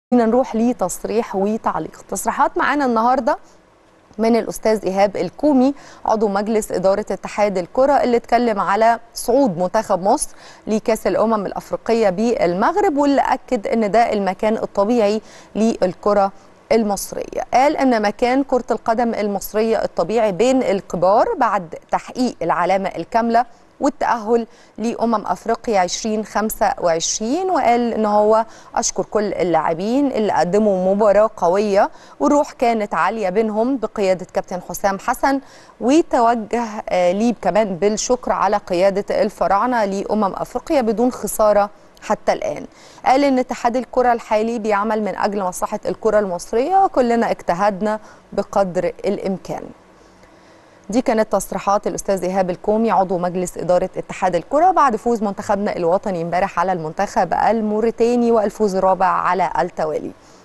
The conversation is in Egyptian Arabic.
نروح لتصريح وتعليق تصريحات معانا النهارده من الاستاذ ايهاب الكومي عضو مجلس اداره اتحاد الكره اللي اتكلم على صعود منتخب مصر لكاس الامم الافريقيه بالمغرب واللي اكد ان ده المكان الطبيعي للكره المصريه قال ان مكان كره القدم المصريه الطبيعي بين الكبار بعد تحقيق العلامه الكامله والتأهل لأمم أفريقيا 2025 وقال إن هو أشكر كل اللاعبين اللي قدموا مباراة قوية والروح كانت عالية بينهم بقيادة كابتن حسام حسن وتوجه ليه كمان بالشكر على قيادة الفراعنة لأمم أفريقيا بدون خسارة حتى الآن قال إن اتحاد الكرة الحالي بيعمل من أجل مصلحة الكرة المصرية وكلنا اجتهدنا بقدر الإمكان دي كانت تصريحات الاستاذ ايهاب الكومي عضو مجلس اداره اتحاد الكره بعد فوز منتخبنا الوطني امبارح على المنتخب الموريتاني والفوز الرابع على التوالي